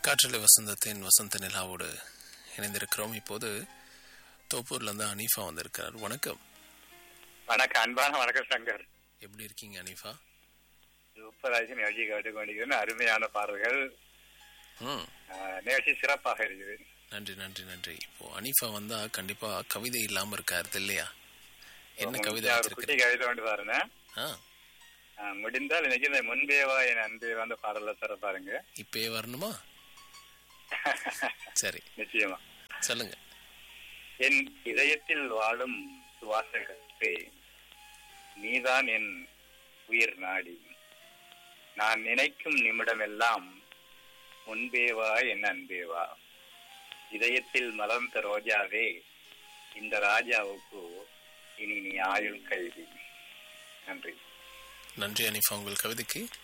காற்றலை வசந்தத்தின் வசந்த நிலாவோடு இணைந்திருக்கிறோம் இப்போது தோப்பூர்ல இருந்து அனீஃபா வந்திருக்கிறார் வணக்கம் வணக்கம் அன்பான வணக்கம் சங்கர் எப்படி இருக்கீங்க அனீஃபா சூப்பராஜி நிகழ்ச்சி கேட்டுக்கொண்டிருக்கிறேன் அருமையான பாடல்கள் ம் ஆஹ், நிகழ்ச்சி சிறப்பாக இருக்குது நன்றி நன்றி நன்றி இப்போ அனீஃபா வந்தா கண்டிப்பா கவிதை இல்லாம இருக்காரு இல்லையா என்ன கவிதை முடிஞ்சா ஒரு குட்டி வச்சிருக்கீங்க கவிதை கொண்டு பாருங்க ஆ ஆஹ், முடிந்தால் இன்னைக்கு இந்த முன்பேவா என் அன்பே வந்த பாடல தர பாருங்க இப்பயே வரணுமா சரி நிச்சயமா சொல்லுங்க என் இதயத்தில் வாழும் சுவாசகத்தே நீதான் என் உயிர் நாடி நான் நினைக்கும் நிமிடமெல்லாம் முன்பேவா என் அன்பேவா இதயத்தில் மலர்ந்த ரோஜாவே இந்த ராஜாவுக்கு இனி நீ ஆயுள் கைதி நன்றி நன்றி அனீஃபா உங்கள் கவிதைக்கு